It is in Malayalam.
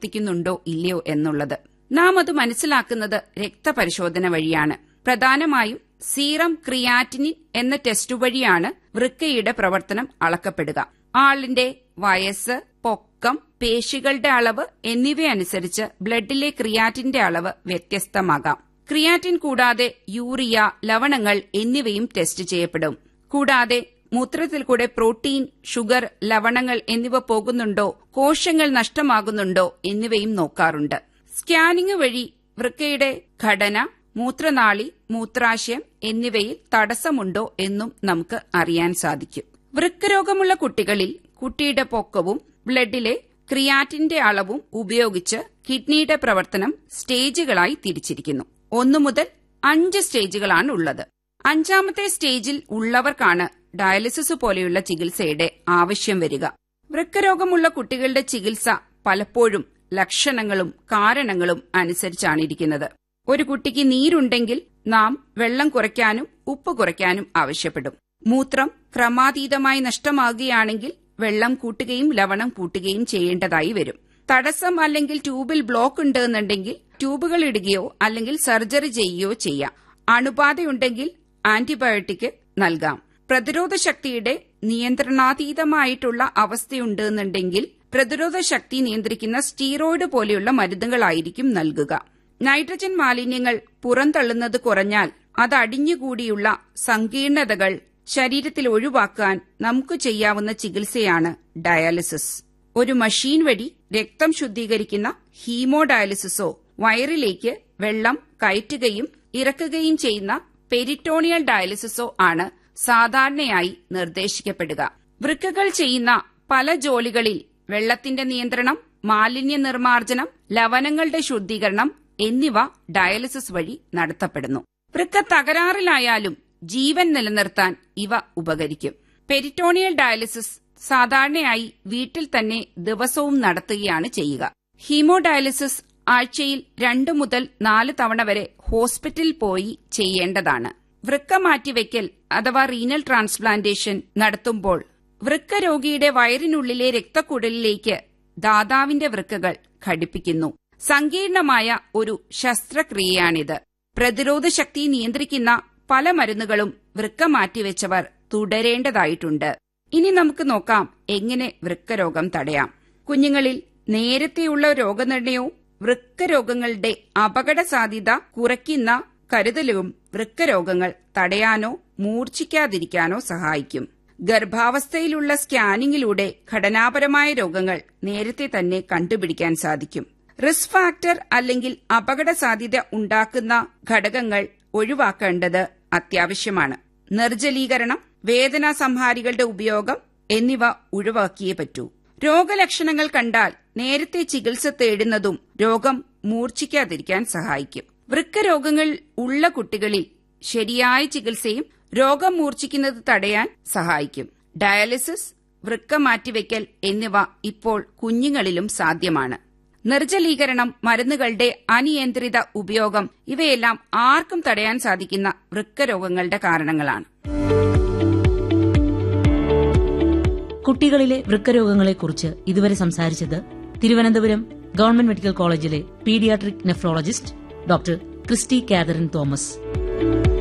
പ്രവർത്തിക്കുന്നുണ്ടോ ഇല്ലയോ എന്നുള്ളത് നാം അത് മനസ്സിലാക്കുന്നത് രക്തപരിശോധന വഴിയാണ് പ്രധാനമായും സീറം ക്രിയാറ്റിനിൻ എന്ന ടെസ്റ്റ് വഴിയാണ് വൃക്കയുടെ പ്രവർത്തനം അളക്കപ്പെടുക ആളിന്റെ വയസ്സ് പൊക്കം പേശികളുടെ അളവ് എന്നിവയനുസരിച്ച് ബ്ലഡിലെ ക്രിയാറ്റിന്റെ അളവ് വ്യത്യസ്തമാകാം ക്രിയാറ്റിൻ കൂടാതെ യൂറിയ ലവണങ്ങൾ എന്നിവയും ടെസ്റ്റ് ചെയ്യപ്പെടും കൂടാതെ മൂത്രത്തിൽ കൂടെ പ്രോട്ടീൻ ഷുഗർ ലവണങ്ങൾ എന്നിവ പോകുന്നുണ്ടോ കോശങ്ങൾ നഷ്ടമാകുന്നുണ്ടോ എന്നിവയും നോക്കാറുണ്ട് സ്കാനിംഗ് വഴി വൃക്കയുടെ ഘടന മൂത്രനാളി മൂത്രാശയം എന്നിവയിൽ തടസ്സമുണ്ടോ എന്നും നമുക്ക് അറിയാൻ സാധിക്കും വൃക്കരോഗമുള്ള കുട്ടികളിൽ കുട്ടിയുടെ പൊക്കവും ബ്ലഡിലെ ക്രിയാറ്റിന്റെ അളവും ഉപയോഗിച്ച് കിഡ്നിയുടെ പ്രവർത്തനം സ്റ്റേജുകളായി തിരിച്ചിരിക്കുന്നു ഒന്നു മുതൽ അഞ്ച് സ്റ്റേജുകളാണ് ഉള്ളത് അഞ്ചാമത്തെ സ്റ്റേജിൽ ഉള്ളവർക്കാണ് ഡയാലിസിസ് പോലെയുള്ള ചികിത്സയുടെ ആവശ്യം വരിക വൃക്കരോഗമുള്ള കുട്ടികളുടെ ചികിത്സ പലപ്പോഴും ലക്ഷണങ്ങളും കാരണങ്ങളും അനുസരിച്ചാണ് ഇരിക്കുന്നത് ഒരു കുട്ടിക്ക് നീരുണ്ടെങ്കിൽ നാം വെള്ളം കുറയ്ക്കാനും ഉപ്പ് കുറയ്ക്കാനും ആവശ്യപ്പെടും മൂത്രം ക്രമാതീതമായി നഷ്ടമാകുകയാണെങ്കിൽ വെള്ളം കൂട്ടുകയും ലവണം കൂട്ടുകയും ചെയ്യേണ്ടതായി വരും തടസ്സം അല്ലെങ്കിൽ ട്യൂബിൽ ബ്ലോക്ക് ഉണ്ടെന്നുണ്ടെങ്കിൽ ട്യൂബുകൾ ഇടുകയോ അല്ലെങ്കിൽ സർജറി ചെയ്യുകയോ ചെയ്യാം അണുബാധയുണ്ടെങ്കിൽ ആന്റിബയോട്ടിക് നൽകാം പ്രതിരോധ ശക്തിയുടെ നിയന്ത്രണാതീതമായിട്ടുള്ള അവസ്ഥയുണ്ടെന്നുണ്ടെങ്കിൽ പ്രതിരോധ ശക്തി നിയന്ത്രിക്കുന്ന സ്റ്റീറോയിഡ് പോലെയുള്ള മരുന്നുകളായിരിക്കും നൽകുക നൈട്രജൻ മാലിന്യങ്ങൾ പുറന്തള്ളുന്നത് കുറഞ്ഞാൽ അത് അടിഞ്ഞുകൂടിയുള്ള സങ്കീർണതകൾ ശരീരത്തിൽ ഒഴിവാക്കാൻ നമുക്ക് ചെയ്യാവുന്ന ചികിത്സയാണ് ഡയാലിസിസ് ഒരു മഷീൻ വഴി രക്തം ശുദ്ധീകരിക്കുന്ന ഹീമോഡയാലിസിസോ വയറിലേക്ക് വെള്ളം കയറ്റുകയും ഇറക്കുകയും ചെയ്യുന്ന പെരിറ്റോണിയൽ ഡയാലിസിസോ ആണ് സാധാരണയായി നിർദ്ദേശിക്കപ്പെടുക വൃക്കകൾ ചെയ്യുന്ന പല ജോലികളിൽ വെള്ളത്തിന്റെ നിയന്ത്രണം മാലിന്യ നിർമ്മാർജ്ജനം ലവണങ്ങളുടെ ശുദ്ധീകരണം എന്നിവ ഡയാലിസിസ് വഴി നടത്തപ്പെടുന്നു വൃക്ക തകരാറിലായാലും ജീവൻ നിലനിർത്താൻ ഇവ ഉപകരിക്കും പെരിറ്റോണിയൽ ഡയാലിസിസ് സാധാരണയായി വീട്ടിൽ തന്നെ ദിവസവും നടത്തുകയാണ് ചെയ്യുക ഹീമോഡയാലിസിസ് ആഴ്ചയിൽ രണ്ടു മുതൽ നാല് തവണ വരെ ഹോസ്പിറ്റലിൽ പോയി ചെയ്യേണ്ടതാണ് വൃക്ക മാറ്റിവെക്കൽ അഥവാ റീനൽ ട്രാൻസ്പ്ലാന്റേഷൻ നടത്തുമ്പോൾ വൃക്ക രോഗിയുടെ വയറിനുള്ളിലെ രക്തക്കുഴലിലേക്ക് ദാതാവിന്റെ വൃക്കകൾ ഘടിപ്പിക്കുന്നു സങ്കീർണമായ ഒരു ശസ്ത്രക്രിയയാണിത് പ്രതിരോധ ശക്തി നിയന്ത്രിക്കുന്ന പല മരുന്നുകളും വൃക്ക മാറ്റിവെച്ചവർ തുടരേണ്ടതായിട്ടുണ്ട് ഇനി നമുക്ക് നോക്കാം എങ്ങനെ വൃക്കരോഗം തടയാം കുഞ്ഞുങ്ങളിൽ നേരത്തെയുള്ള രോഗനിർണയവും വൃക്കരോഗങ്ങളുടെ അപകട സാധ്യത കുറയ്ക്കുന്ന കരുതലും വൃക്കരോഗങ്ങൾ തടയാനോ മൂർച്ഛിക്കാതിരിക്കാനോ സഹായിക്കും ഗർഭാവസ്ഥയിലുള്ള സ്കാനിങ്ങിലൂടെ ഘടനാപരമായ രോഗങ്ങൾ നേരത്തെ തന്നെ കണ്ടുപിടിക്കാൻ സാധിക്കും റിസ്ക് ഫാക്ടർ അല്ലെങ്കിൽ അപകട സാധ്യത ഉണ്ടാക്കുന്ന ഘടകങ്ങൾ ഒഴിവാക്കേണ്ടത് അത്യാവശ്യമാണ് നിർജ്ജലീകരണം വേദനാ സംഹാരികളുടെ ഉപയോഗം എന്നിവ ഒഴിവാക്കിയേ പറ്റൂ രോഗലക്ഷണങ്ങൾ കണ്ടാൽ നേരത്തെ ചികിത്സ തേടുന്നതും രോഗം മൂർച്ഛിക്കാതിരിക്കാൻ സഹായിക്കും വൃക്കരോഗങ്ങൾ ഉള്ള കുട്ടികളിൽ ശരിയായ ചികിത്സയും രോഗം മൂർച്ഛിക്കുന്നത് തടയാൻ സഹായിക്കും ഡയാലിസിസ് വൃക്ക മാറ്റിവെക്കൽ എന്നിവ ഇപ്പോൾ കുഞ്ഞുങ്ങളിലും സാധ്യമാണ് നിർജ്ജലീകരണം മരുന്നുകളുടെ അനിയന്ത്രിത ഉപയോഗം ഇവയെല്ലാം ആർക്കും തടയാൻ സാധിക്കുന്ന വൃക്കരോഗങ്ങളുടെ കാരണങ്ങളാണ് കുട്ടികളിലെ വൃക്കരോഗങ്ങളെക്കുറിച്ച് ഇതുവരെ സംസാരിച്ചത് തിരുവനന്തപുരം ഗവൺമെന്റ് മെഡിക്കൽ കോളേജിലെ paediatric nephrologist doctor Christy Catherine Thomas